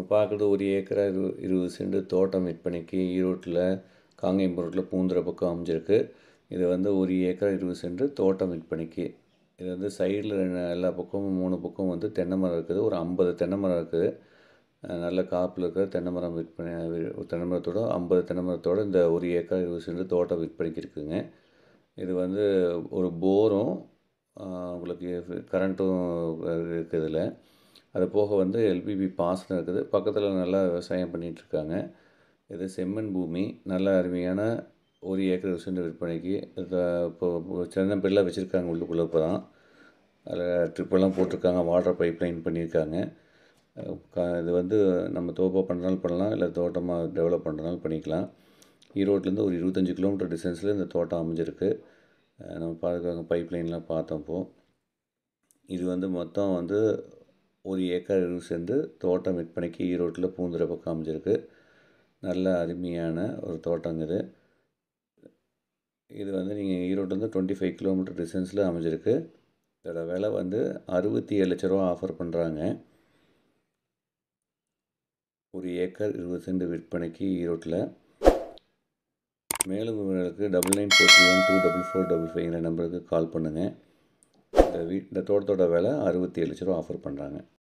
பார்க்குறது ஒரு ஏக்கரா இரு இருபது சென்ட் தோட்டம் விற்பனைக்கு ஈரோட்டில் காங்கேயம் ரோட்டில் பூந்துற பக்கம் அமைஞ்சிருக்கு இது வந்து ஒரு ஏக்கரா இருபது சென்ட் தோட்டம் விற்பனைக்கு இது வந்து சைடில் எல்லா பக்கமும் மூணு பக்கம் வந்து தென்னை மரம் இருக்குது ஒரு ஐம்பது தென்னை மரம் இருக்குது அஹ் நல்ல காப்பில் இருக்கிற தென்னை மரம் விற்பனை வி- தென்னை மரத்தோட ஐம்பது தென்னை மரத்தோட இந்த ஒரு ஏக்கர் இருபது சென்ட் தோட்டம் விற்பனைக்கு இருக்குதுங்க இது வந்து ஒரு போரும் ஆஹ் உங்களுக்கு கரண்ட்டும் இருக்குது இதில் அது போக வந்து எல்பிபி பாசனம் இருக்குது பக்கத்தில் நல்லா விவசாயம் பண்ணிட்டு இருக்காங்க இது செம்மண் பூமி நல்ல அருமையான ஒரு ஏக்கர் இருபது சென்ட் விற்பனைக்கு இது இப்போ சின்ன பிள்ளை வச்சுருக்காங்க உள்ளுக்குள்ளே இப்போ தான் அதில் ட்ரிப்பெல்லாம் போட்டிருக்காங்க வாட்டர் பைப் லைன் பண்ணியிருக்காங்க அஹ் க- இது வந்து நம்ம தோப்பாக பண்ணுறனாலும் பண்ணலாம் இல்லை தோட்டமாக டெவலப் பண்ணுறனாலும் பண்ணிக்கலாம் ஈரோட்லேருந்து ஒரு இருபத்தஞ்சி கிலோமீட்டர் டிஸ்டன்ஸில் இந்த தோட்டம் அமைஞ்சிருக்கு அஹ் நம்ம பார்த்துருக்காங்க பைப் லைன்லாம் பார்த்தோம் இப்போ இது வந்து மொத்தம் வந்து ஒரு ஏக்கர் இருபது சென்ட் தோட்டம் விற்பனைக்கு ஈரோட்டில் பூந்துரை பக்கம் அமைஞ்சிருக்கு நல்ல அருமையான ஒரு தோட்டங்க இது இது வந்து நீங்கள் ஈரோட்லேருந்து டுவெண்ட்டி ஃபைவ் கிலோமீட்டர் டிஸ்டன்ஸில் அமைஞ்சிருக்கு இதோட விலை வந்து அறுபத்தி ஏழு லட்ச ரூபா ஆஃபர் பண்ணுறாங்க ஒரு ஏக்கர் இருபது சென்ட் விற்பனைக்கு ஈரோட்டில் மேலும் விவரங்களுக்கு double nine four three one two double four double ஃபைவ்ங்கிற நம்பருக்கு கால் பண்ணுங்கள் இந்த வீ இந்த தோட்டத்தோட விலை அறுபத்தி ஏழு லட்ச ரூபா ஆஃபர் பண்ணுறாங்க